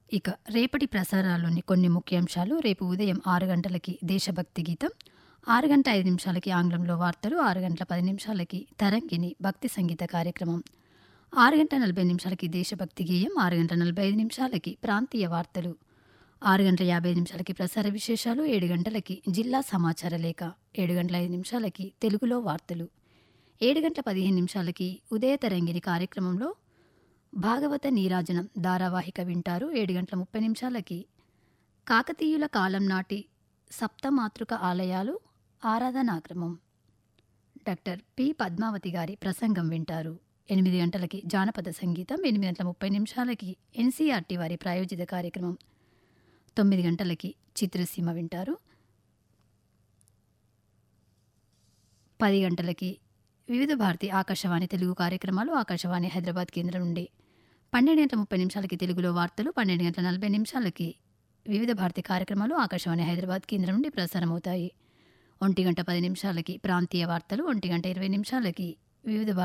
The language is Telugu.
ఇక రేపటి ప్రసారాల్లోని కొన్ని ముఖ్యాంశాలు రేపు ఉదయం ఆరు గంటలకి దేశభక్తి గీతం ఆరు గంట ఐదు నిమిషాలకి ఆంగ్లంలో వార్తలు ఆరు గంటల పది నిమిషాలకి తరంగిణి భక్తి సంగీత కార్యక్రమం ఆరు గంటల నలభై నిమిషాలకి దేశభక్తి గేయం ఆరు గంటల నలభై ఐదు నిమిషాలకి ప్రాంతీయ వార్తలు ఆరు గంటల యాభై ఐదు నిమిషాలకి ప్రసార విశేషాలు ఏడు గంటలకి జిల్లా సమాచార లేఖ ఏడు గంటల ఐదు నిమిషాలకి తెలుగులో వార్తలు ఏడు గంటల పదిహేను నిమిషాలకి ఉదయ తరంగిణి కార్యక్రమంలో భాగవత నీరాజనం ధారావాహిక వింటారు ఏడు గంటల ముప్పై నిమిషాలకి కాకతీయుల కాలం నాటి సప్తమాతృక ఆలయాలు ఆరాధనాక్రమం డాక్టర్ పి పద్మావతి గారి ప్రసంగం వింటారు ఎనిమిది గంటలకి జానపద సంగీతం ఎనిమిది గంటల ముప్పై నిమిషాలకి ఎన్సీఆర్టీ వారి ప్రాయోజిత కార్యక్రమం తొమ్మిది గంటలకి చిత్రసీమ వింటారు పది గంటలకి వివిధ భారతి ఆకాశవాణి తెలుగు కార్యక్రమాలు ఆకాశవాణి హైదరాబాద్ కేంద్రం నుండి పన్నెండు గంటల ముప్పై నిమిషాలకి తెలుగులో వార్తలు పన్నెండు గంటల నలభై నిమిషాలకి వివిధ భారతి కార్యక్రమాలు ఆకాశవాణి హైదరాబాద్ కేంద్రం నుండి ప్రసారమవుతాయి ఒంటి గంట పది నిమిషాలకి ప్రాంతీయ వార్తలు ఒంటి గంట ఇరవై నిమిషాలకి వివిధ